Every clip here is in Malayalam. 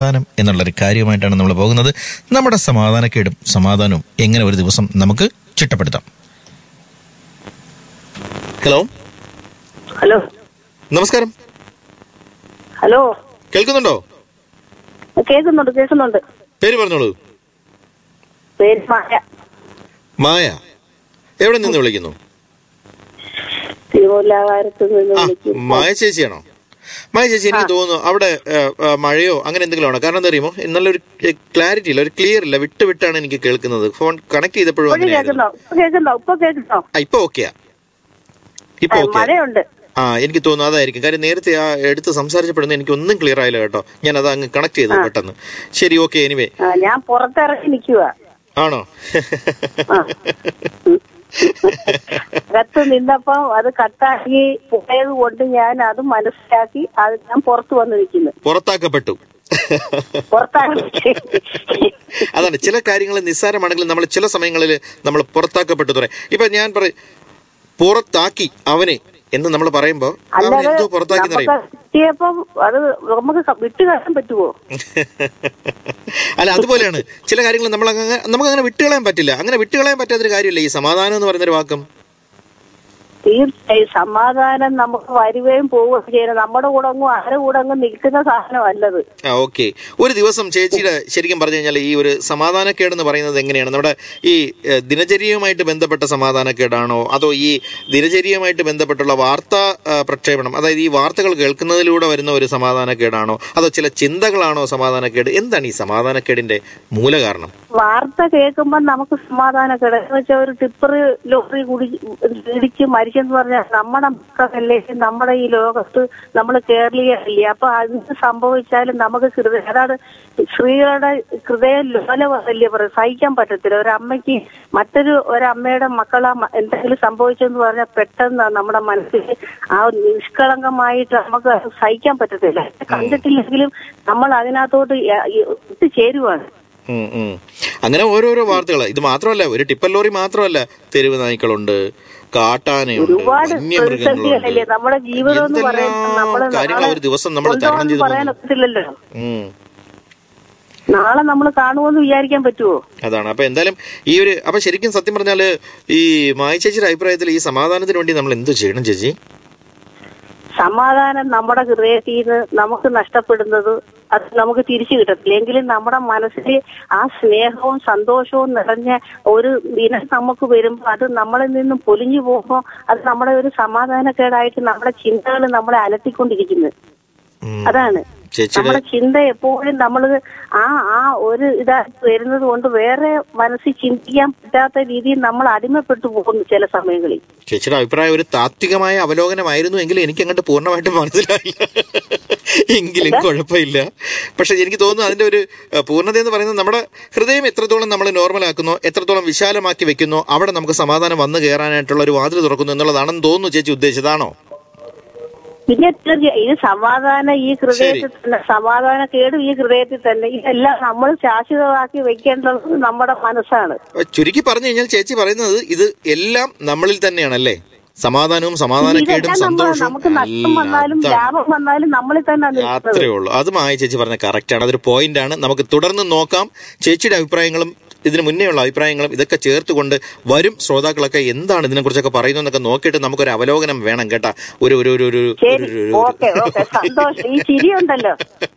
സമാധാനം എന്നുള്ളൊരു കാര്യമായിട്ടാണ് നമ്മൾ പോകുന്നത് നമ്മുടെ സമാധാനക്കേടും സമാധാനവും എങ്ങനെ ഒരു ദിവസം നമുക്ക് ചിട്ടപ്പെടുത്താം ഹലോ ഹലോ നമസ്കാരം ഹലോ കേൾക്കുന്നുണ്ടോ കേൾക്കുന്നുണ്ട് കേൾക്കുന്നുണ്ട് പേര് പറഞ്ഞോളൂ പേര് മായ മായ എവിടെ നിന്ന് വിളിക്കുന്നു തിരുവല്ലാകാരത്ത് നിന്ന് ആ വിളിക്കും മായ ചേച്ചിയാണോ മായ ചേച്ചി എനിക്ക് തോന്നുന്നു അവിടെ ഏ, ഏ, മഴയോ അങ്ങനെ എന്തെങ്കിലും ആണോ കാരണം എന്താ അറിയുമോ നല്ലൊരു ക്ലാരിറ്റി ഇല്ല ഒരു ക്ലിയർ ഇല്ല വിട്ട് വിട്ടാണ് എനിക്ക് കേൾക്കുന്നത് ഫോൺ കണക്ട് ചെയ്തപ്പോഴും ഇപ്പോഴും അങ്ങനെയായിരുന്നു കേൾക്കുന്നോ ഇപ്പൊ കേൾക്കുന്നോ ഇപ്പൊ കേൾക്കുന്നോ ആ ഇപ്പൊ ഓക്കെയാ ഇപ്പൊ ആ, ഓക്കെ മഴയുണ്ട് ആ എനിക്ക് തോന്നുന്നു അതായിരിക്കും കാര്യം നേരത്തെ ആ എടുത്ത് സംസാരിച്ചപ്പെടുന്നത് എനിക്ക് ഒന്നും ക്ലിയർ ആയില്ല കേട്ടോ ഞാൻ അത് അങ്ങ് കണക്ട് ചെയ്തു പെട്ടെന്ന് ശരി ഓക്കെ എനിവേ ആ, ഞാൻ പുറത്തിറങ്ങി നിൽക്കുക ആണോ അകത്ത് നിന്നപ്പം അത് കട്ടാക്കി പോയത് കൊണ്ട് ഞാൻ അത് മനസ്സിലാക്കി അത് ഞാൻ പുറത്ത് വന്ന് നിൽക്കുന്നു പുറത്താക്കപ്പെട്ടു പുറത്താക്കി അതാണ് ചില കാര്യങ്ങൾ നിസ്സാരമാണെങ്കിലും നമ്മൾ ചില സമയങ്ങളിൽ നമ്മൾ പുറത്താക്കപ്പെട്ടു പറയാം ഇപ്പൊ ഞാൻ പറയും പുറത്താക്കി അവനെ എന്ന് നമ്മൾ പറയുമ്പോ അവൻ അല്ലാതെ എന്തോ പുറത്താക്കി നമുക്ക് എന്നറിയും കിട്ടിയപ്പം അത് നമുക്ക് ക- വിട്ട് കളയാൻ പറ്റുമോ അല്ല അതുപോലെയാണ് ചില കാര്യങ്ങൾ നമ്മൾ അങ്ങനെ നമുക്ക് അങ്ങനെ വിട്ടുകളയാൻ പറ്റില്ല അങ്ങനെ വിട്ടുകളയാൻ പറ്റാത്തൊരു കാര്യമില്ല ഈ സമാധാനം എന്ന് പറയുന്നൊരു വാക്കും തീർച്ചയായും സമാധാനം നമുക്ക് വരുകയും പോവുകയും ചെയ്യണം നമ്മുടെ കൂടെ അങ്ങും ആരുടെ കൂടെ അങ്ങ് നിൽക്കുന്ന സാധനമല്ലത് ആ ഓക്കെ ഒരു ദിവസം ചേച്ചിയുടെ ശരിക്കും പറഞ്ഞു കഴിഞ്ഞാൽ ഈ ഒരു സമാധാനക്കേട് എന്ന് പറയുന്നത് എങ്ങനെയാണ് നമ്മുടെ ഈ ഏഹ്, ദിനചര്യയുമായിട്ട് ബന്ധപ്പെട്ട സമാധാനക്കേടാണോ അതോ ഈ ദിനചര്യയുമായിട്ട് ബന്ധപ്പെട്ടുള്ള വാർത്താ ആ, പ്രക്ഷേപണം അതായത് ഈ വാർത്തകൾ കേൾക്കുന്നതിലൂടെ വരുന്ന ഒരു സമാധാനക്കേടാണോ അതോ ചില ചിന്തകളാണോ സമാധാനക്കേട് എന്താണ് ഈ സമാധാനക്കേടിന്റെ മൂലകാരണം വാർത്ത കേൾക്കുമ്പോ നമുക്ക് സമാധാനക്കേട് എന്ന് വെച്ചാൽ ഒരു ടിപ്പർ ലോറി കുടി ഇടിച്ച് മരിച്ചെന്ന് പറഞ്ഞാൽ നമ്മുടെ മക്കളല്ലേ നമ്മുടെ ഈ ലോകത്ത് നമ്മൾ കേരളീയല്ലേ അപ്പൊ അത് സംഭവിച്ചാലും നമുക്ക് ഹൃദയ അതാണ് സ്ത്രീകളുടെ ഹൃദയ ലോലമല്ലേ പറയും സഹിക്കാൻ പറ്റത്തില്ല ഒരു അമ്മയ്ക്ക് മറ്റൊരു ഒരമ്മയുടെ മക്കളെ മ- എന്തെങ്കിലും സംഭവിച്ചെന്ന് പറഞ്ഞാൽ പെട്ടെന്ന് നമ്മുടെ മനസ്സിൽ ആ നിഷ്കളങ്കമായിട്ട് നമുക്ക് അത് സഹിക്കാൻ പറ്റത്തില്ല കണ്ടിട്ടില്ലെങ്കിലും നമ്മൾ അതിനകത്തോട്ട് ചേരുവാണ് ഉം, ഉം. അങ്ങനെ ഓരോരോ വാർത്തകൾ ഇത് മാത്രമല്ല ഒരു ടിപ്പർ ലോറി മാത്രമല്ല തെരുവ് നായ്ക്കളുണ്ട് കാട്ടാനയുണ്ട് ഒരുപാട് പ്രതിസന്ധികളല്ലേ വന്യമൃഗങ്ങളുണ്ട് നമ്മുടെ ജീവിതം എന്ന് പറയുന്നത് നമ്മള് എന്തെല്ലാം കാര്യങ്ങൾ ഒരു ദിവസം നമ്മൾ തരണം കൊണ്ടുപോകാൻ ചെയ്ത് പറയാൻ പോകുന്നു. ഒക്കത്തില്ലല്ലോ ഉം. നാളെ നമ്മൾ കാണുമെന്ന് വിചാരിക്കാൻ പറ്റുമോ അതാണ് അപ്പൊ എന്തായാലും ഈ ഒരു അപ്പൊ ശരിക്കും സത്യം പറഞ്ഞാല് ഈ മായ ചേച്ചിയുടെ അഭിപ്രായത്തിൽ ഈ സമാധാനത്തിന് വേണ്ടി നമ്മൾ എന്ത് ചെയ്യണം ചേച്ചി സമാധാനം നമ്മുടെ ഹൃദയത്തിൽ നിന്ന് നമുക്ക് നഷ്ടപ്പെടുന്നത് അത് നമുക്ക് തിരിച്ചു കിട്ടത്തില്ല എങ്കിലും നമ്മുടെ മനസ്സിൽ ആ സ്നേഹവും സന്തോഷവും നിറഞ്ഞ ഒരു ദിനം നമുക്ക് വരുമ്പോൾ അത് നമ്മളിൽ നിന്നും പൊലിഞ്ഞു പോകുമ്പോൾ അത് നമ്മുടെ ഒരു സമാധാനക്കേടായിട്ട് നമ്മുടെ ചിന്തകൾ നമ്മളെ അലട്ടിക്കൊണ്ടിരിക്കുന്നത് ഉം. അതാണ് ചേച്ചിയുടെ നമ്മുടെ ചിന്ത എപ്പോഴും നമ്മൾ ആ ആ ഒരു ഇതായിട്ട് വരുന്നത് കൊണ്ട് വേറെ മനസ്സിൽ ചിന്തിക്കാൻ പറ്റാത്ത രീതിയിൽ നമ്മൾ അടിമപ്പെട്ടു പോകുന്നു ചില സമയങ്ങളിൽ ചേച്ചിയുടെ അഭിപ്രായം ഒരു താത്വികമായ അവലോകനമായിരുന്നു എങ്കിൽ എനിക്ക് അങ്ങോട്ട് പൂർണ്ണമായിട്ട് മനസ്സിലായില്ല എങ്കിലും കുഴപ്പമില്ല പക്ഷെ എനിക്ക് തോന്നുന്നു അതിന്റെ ഒരു അഹ്, പൂർണ്ണത എന്ന് പറയുന്നത് നമ്മുടെ ഹൃദയം എത്രത്തോളം നമ്മൾ നോർമൽ ആക്കുന്നോ എത്രത്തോളം വിശാലമാക്കി വെക്കുന്നോ അവിടെ നമുക്ക് സമാധാനം വന്നു കയറാനായിട്ടുള്ള ഒരു വാതിൽ തുറക്കുന്നു എന്നുള്ളതാണെന്ന് തോന്നുന്നു ചേച്ചി ഉദ്ദേശിച്ചതാണോ പിന്നെ തീർച്ചയായും ഇത് സമാധാനം ഈ ഹൃദയത്തിൽ തന്നെ സമാധാന കേടും ഈ ഹൃദയത്തിൽ തന്നെ ഇതെല്ലാം നമ്മൾ ശാശ്വതമാക്കി വെക്കേണ്ടത് നമ്മുടെ മനസ്സാണ് അഹ് ചുരുക്കി പറഞ്ഞു കഴിഞ്ഞാൽ ചേച്ചി പറയുന്നത് ഇത് എല്ലാം നമ്മളിൽ തന്നെയാണല്ലേ സമാധാനവും സമാധാനക്കേടും ഇതെല്ലാം നമ്മൾ സന്തോഷവും നമുക്ക് നഷ്ടം വന്നാലും എല്ലാം ലാഭം വന്നാലും നമ്മളിൽ തന്നെ നിൽക്കുന്നത് അത്രേ ഉള്ളൂ അത് മായ ചേച്ചി പറഞ്ഞ കറക്റ്റ് ആണ് അതൊരു പോയിന്റ് ആണ് നമുക്ക് തുടർന്ന് നോക്കാം ചേച്ചിയുടെ അഭിപ്രായങ്ങളും ഇതിന് മുന്നേയുള്ള അഭിപ്രായങ്ങളും ഇതൊക്കെ ചേർത്തുകൊണ്ട് വരും ശ്രോതാക്കളൊക്കെ എന്താണ് ഇതിനെക്കുറിച്ചൊക്കെ പറയുന്നതെന്നൊക്കെ നോക്കിയിട്ട് നമുക്കൊരു അവലോകനം വേണം കേട്ടാ ഒരു ഒരു ഒരു ഒരു ശരി ഒരു- ഒരു- ഓക്കെ ഓക്കെ സന്തോഷം ഈ ചിരിയുണ്ടല്ലോ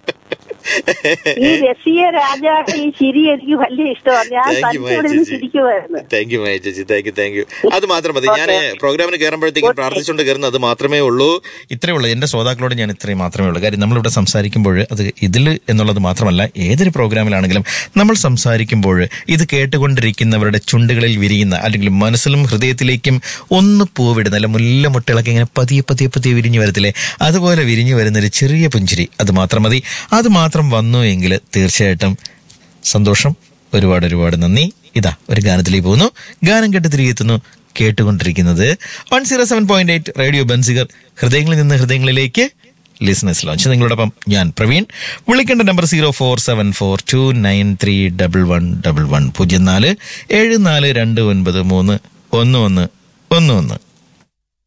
ഈ രസിയ രാജാവ് ഈ ചിരി എനിക്ക് വലിയ ഇഷ്ടമാണ് ഞാൻ Thank you, മായ തനിച്ചോട് ഇരുന്ന് ചേച്ചി. ചിരിക്കുമായിരുന്നു താങ്ക് യു മായ ചേച്ചി താങ്ക് യു താങ്ക് യു അത് മാത്രം മതി ഞാൻ പ്രോഗ്രാമിന് കയറുമ്പോഴത്തേക്കും പ്രാർത്ഥിച്ചുകൊണ്ട് കയറുന്നത് അത് മാത്രമേ ഉള്ളൂ ഇത്രേ ഉള്ളൂ എന്റെ ശ്രോതാക്കളോട് ഞാൻ ഇത്രയും മാത്രമേ ഉള്ളൂ കാര്യം നമ്മളിവിടെ സംസാരിക്കുമ്പോൾ അത് ഇതിൽ എന്നുള്ളത് മാത്രമല്ല ഏതൊരു പ്രോഗ്രാമിലാണെങ്കിലും നമ്മൾ സംസാരിക്കുമ്പോൾ ഇത് കേട്ടുകൊണ്ടിരിക്കുന്നവരുടെ ചുണ്ടുകളിൽ വിരിയുന്ന അല്ലെങ്കിൽ മനസ്സിലും ഹൃദയത്തിലേക്കും ഒന്ന് പൂവിടുന്ന അല്ല മുല്ലമുട്ടുകളൊക്കെ ഇങ്ങനെ പതിയെ പതിയെ പതിയെ വിരിഞ്ഞു വരത്തില്ലേ അതുപോലെ വിരിഞ്ഞു വരുന്ന ഒരു ചെറിയ പുഞ്ചിരി അത് മാത്രം മതി അത് മാത്രം വന്നു എങ്കിൽ തീർച്ചയായിട്ടും സന്തോഷം ഒരുപാട് ഒരുപാട് നന്ദി ഇതാ ഒരു ഗാനത്തിലേക്ക് പോകുന്നു ഗാനം കേട്ട് തിരികെ എത്തുന്നു കേട്ടുകൊണ്ടിരിക്കുന്നത് one zero seven point eight radio ബൻസിഗർ ഹൃദയങ്ങളിൽ നിന്ന് ഹൃദയങ്ങളിലേക്ക് ലിസണേഴ്സ് ലോഞ്ച് നിങ്ങളോടൊപ്പം ഞാൻ പ്രവീൺ വിളിക്കേണ്ട number zero four seven four two nine three double one double one പൂജ്യം നാല് ഏഴ് നാല് രണ്ട് ഒൻപത് മൂന്ന് ഒന്ന് ഒന്ന് ഒന്ന് ഒന്ന്